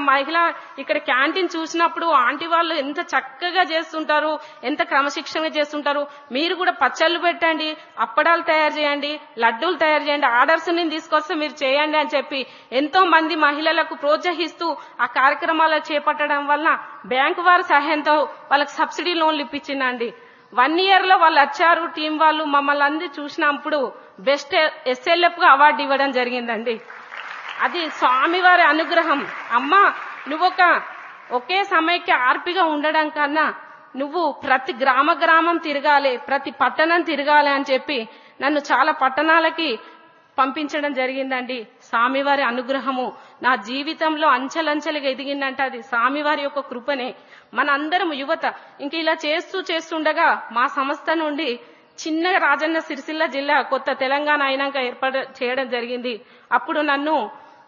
మహిళ ఇక్కడ క్యాంటీన్ చూసినప్పుడు ఆంటీ వాళ్ళు ఎంత చక్కగా చేస్తుంటారు ఎంత క్రమశిక్షణగా చేస్తుంటారు మీరు కూడా పచ్చళ్ళు పెట్టండి అప్పడాలు తయారు చేయండి లడ్డూలు తయారు చేయండి ఆర్డర్స్ నేను తీసుకొస్తే మీరు చేయండి అని చెప్పి ఎంతో మంది మహిళలకు ప్రోత్సహిస్తూ ఆ కార్యక్రమాలు చేపట్టడం వలన బ్యాంకు వారి సహాయంతో వాళ్ళకి సబ్సిడీ లోన్లు ఇప్పించిందండి వన్ ఇయర్ లో వాళ్ళు వచ్చారు టీం వాళ్ళు మమ్మల్ని అందరి చూసినప్పుడు బెస్ట్ ఎస్ఎల్ఎఫ్ గా అవార్డు ఇవ్వడం జరిగిందండి అది స్వామివారి అనుగ్రహం అమ్మా నువ్వొక ఒకే సమయకి ఆర్పిగా ఉండడం కన్నా నువ్వు ప్రతి గ్రామ గ్రామం తిరగాలి ప్రతి పట్టణం తిరగాలి అని చెప్పి నన్ను చాలా పట్టణాలకి పంపించడం జరిగిందండి స్వామివారి అనుగ్రహము నా జీవితంలో అంచెలంచెలుగా ఎదిగిందంటే అది స్వామివారి యొక్క కృపనే మనందరం యువత ఇంక ఇలా చేస్తూ చేస్తుండగా మా సంస్థ నుండి చిన్న రాజన్న సిరిసిల్ల జిల్లా కొత్త తెలంగాణ అయినాక ఏర్పాటు చేయడం జరిగింది అప్పుడు నన్ను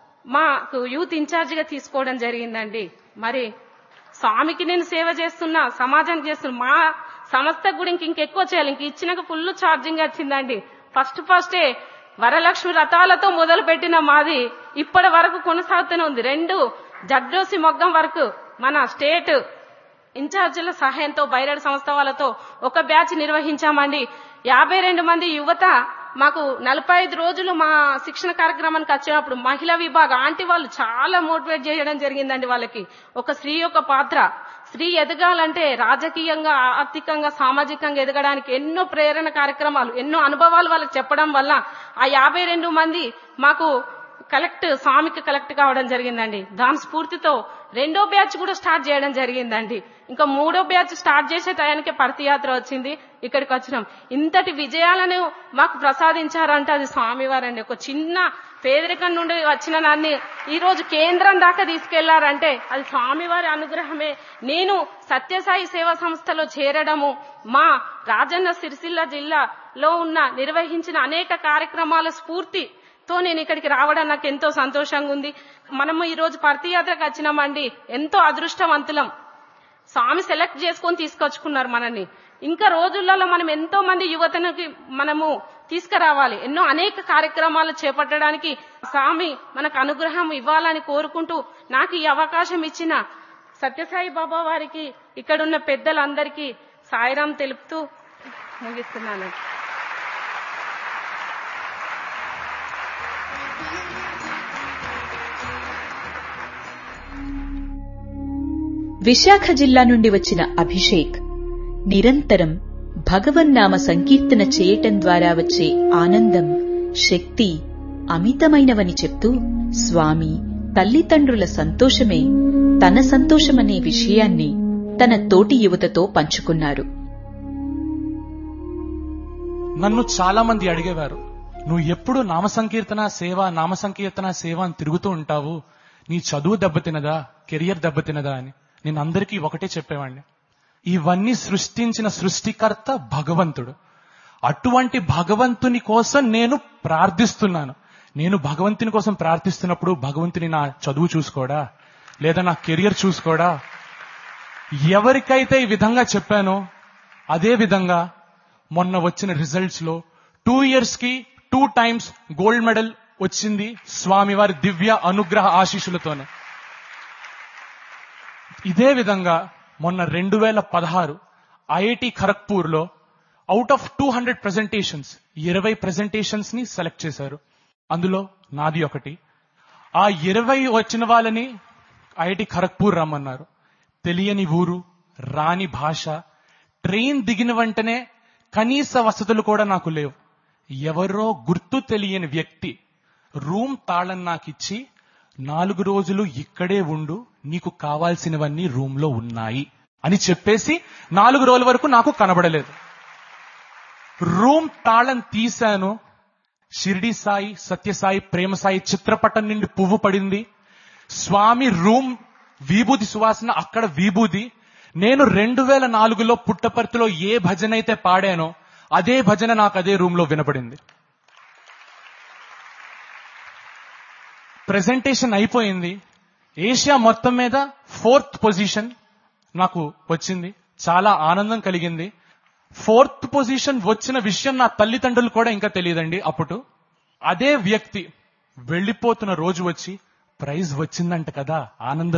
మాకు యూత్ ఇన్ఛార్జిగా తీసుకోవడం జరిగిందండి మరి స్వామికి నేను సేవ చేస్తున్నా సమాజానికి చేస్తున్నా మా సంస్థకు కూడా ఇంక ఇంకెక్కువ చేయాలి ఇంక ఇచ్చినాక ఫుల్ ఛార్జింగ్ వచ్చిందండి ఫస్ట్ ఫస్టే వరలక్ష్మి రథాలతో మొదలు పెట్టిన మాది ఇప్పటి వరకు కొనసాగుతూనే ఉంది రెండు జడ్డోసి మొగ్గం వరకు మన స్టేట్ ఇన్ఛార్జీల సహాయంతో బైరాడ్ సంస్థ వాళ్ళతో ఒక బ్యాచ్ నిర్వహించామండి యాభై రెండు మంది యువత మాకు నలభై ఐదు రోజులు మా శిక్షణ కార్యక్రమానికి వచ్చినప్పుడు మహిళా విభాగం ఆంటీ వాళ్ళు చాలా మోటివేట్ చేయడం జరిగిందండి వాళ్ళకి ఒక స్త్రీ యొక్క పాత్ర స్త్రీ ఎదగాలంటే రాజకీయంగా ఆర్థికంగా సామాజికంగా ఎదగడానికి ఎన్నో ప్రేరణ కార్యక్రమాలు ఎన్నో అనుభవాలు వాళ్ళకి చెప్పడం వల్ల ఆ యాభై రెండు మంది మాకు కలెక్ట్ స్వామికి కలెక్ట్ కావడం జరిగిందండి దాని స్ఫూర్తితో రెండో బ్యాచ్ కూడా స్టార్ట్ చేయడం జరిగిందండి ఇంకా మూడో బ్యాచ్ స్టార్ట్ చేసే టయానికే పరతియాత్ర వచ్చింది ఇక్కడికి వచ్చినాం ఇంతటి విజయాలను మాకు ప్రసాదించారంటే అది స్వామివారండి ఒక చిన్న పేదరికం నుండి వచ్చిన నన్ను ఈ రోజు కేంద్రం దాకా తీసుకెళ్లారంటే అది స్వామివారి అనుగ్రహమే నేను సత్యసాయి సేవా సంస్థలో చేరడము మా రాజన్న సిరిసిల్ల జిల్లాలో ఉన్న నిర్వహించిన అనేక కార్యక్రమాల స్ఫూర్తి తో నేను ఇక్కడికి రావడం నాకు ఎంతో సంతోషంగా ఉంది మనము ఈ రోజు పర్తియాత్రకు వచ్చినామండి ఎంతో అదృష్టవంతులం స్వామి సెలెక్ట్ చేసుకొని తీసుకొచ్చుకున్నారు మనల్ని ఇంకా రోజులలో మనం ఎంతో మంది యువతనికి మనము తీసుకురావాలి ఎన్నో అనేక కార్యక్రమాలు చేపట్టడానికి స్వామి మనకు అనుగ్రహం ఇవ్వాలని కోరుకుంటూ నాకు ఈ అవకాశం ఇచ్చిన సత్యసాయి బాబా వారికి ఇక్కడున్న పెద్దలందరికీ సాయిరాం తెలుపుతూ ముగిస్తున్నాను విశాఖ జిల్లా నుండి వచ్చిన అభిషేక్ నిరంతరం భగవన్నామ సంకీర్తన చేయటం ద్వారా వచ్చే ఆనందం శక్తి అమితమైనవని చెప్తూ స్వామి తల్లిదండ్రుల సంతోషమే తన సంతోషమనే విషయాన్ని తన తోటి యువతతో పంచుకున్నారు నన్ను చాలా మంది అడిగేవారు నువ్వు ఎప్పుడు నామ సంకీర్తన సేవ నామ సంకీర్తన సేవ అని తిరుగుతూ ఉంటావు నీ చదువు దెబ్బతినదా కెరియర్ దెబ్బతినదా అని నేను అందరికీ ఒకటే చెప్పేవాడిని ఇవన్నీ సృష్టించిన సృష్టికర్త భగవంతుడు అటువంటి భగవంతుని కోసం నేను ప్రార్థిస్తున్నాను నేను భగవంతుని కోసం ప్రార్థిస్తున్నప్పుడు భగవంతుని నా చదువు చూసుకోడా లేదా నా కెరియర్ చూసుకోడా ఎవరికైతే ఈ విధంగా చెప్పానో అదే విధంగా మొన్న వచ్చిన రిజల్ట్స్ లో టూ ఇయర్స్ కి టూ టైమ్స్ గోల్డ్ మెడల్ వచ్చింది స్వామివారి దివ్య అనుగ్రహ ఆశీస్సులతోనే ఇదే విధంగా మొన్న రెండు వేల పదహారు ఐఐటి ఖరగ్పూర్ లో out of two hundred presentations ఇరవై ప్రెజెంటేషన్స్ ని సెలెక్ట్ చేశారు అందులో నాది ఒకటి ఆ ఇరవై వచ్చిన వాళ్ళని ఐఐటి ఖరగ్పూర్ రమ్మన్నారు తెలియని ఊరు రాని భాష ట్రైన్ దిగిన వెంటనే కనీస వసతులు కూడా నాకు లేవు ఎవరో గుర్తు తెలియని వ్యక్తి రూమ్ తాళం నాకిచ్చి నాలుగు రోజులు ఇక్కడే ఉండు నీకు కావాల్సినవన్నీ రూమ్ లో ఉన్నాయి అని చెప్పేసి నాలుగు రోజుల వరకు నాకు కనబడలేదు రూమ్ తాళం తీశాను షిరిడి సాయి సత్యసాయి ప్రేమ సాయి చిత్రపటం నుండి పువ్వు పడింది స్వామి రూమ్ విభూది సువాసన అక్కడ విభూది నేను రెండు వేల నాలుగులో పుట్టపర్తిలో ఏ భజన అయితే పాడానో అదే భజన నాకు అదే రూమ్ లో వినపడింది ప్రెజెంటేషన్ అయిపోయింది ఏషియా మొత్తం మీద ఫోర్త్ పొజిషన్ నాకు వచ్చింది చాలా ఆనందం కలిగింది ఫోర్త్ పొజిషన్ వచ్చిన విషయం నా తల్లిదండ్రులు కూడా ఇంకా తెలియదండి అప్పుడు అదే వ్యక్తి వెళ్ళిపోతున్న రోజు వచ్చి ప్రైజ్ వచ్చిందంట కదా ఆనంద